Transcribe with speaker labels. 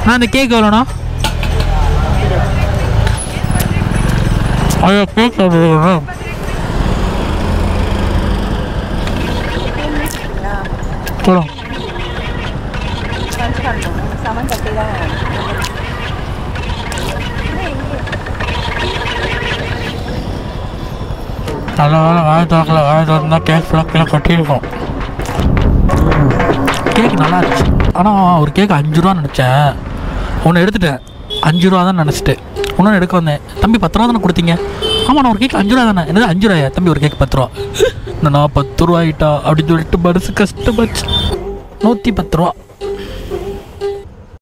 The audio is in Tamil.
Speaker 1: நான் அந்த கேக் எவ்வளோண்ணா ஐயோ கேக் எவ்வளோண்ணா போலாம் நல்ல வேலை வாய திறக்கல வாய திறந்தா கேக் ஃபுல்லாக கீழே கட்டியிருக்கோம் கேக் நல்லா இருந்துச்சு ஆனால் ஒரு கேக் அஞ்சு ரூபா நினச்சேன் ஒன்று எடுத்துட்டேன் அஞ்சு ரூபா தான் நினச்சிட்டு இன்னொன்று எடுக்க வந்தேன் தம்பி பத்து ரூபா தானே கொடுத்தீங்க ஆமாம் நான் ஒரு கேக் அஞ்சு ரூபா தானே என்னது அஞ்சு ரூபாயா தம்பி ஒரு கேக் பத்து ரூபா இந்த நான் பத்து ரூபாயிட்டா அப்படின்னு சொல்லிட்டு மனசு கஷ்டமாச்சு நூற்றி பத்து ரூபா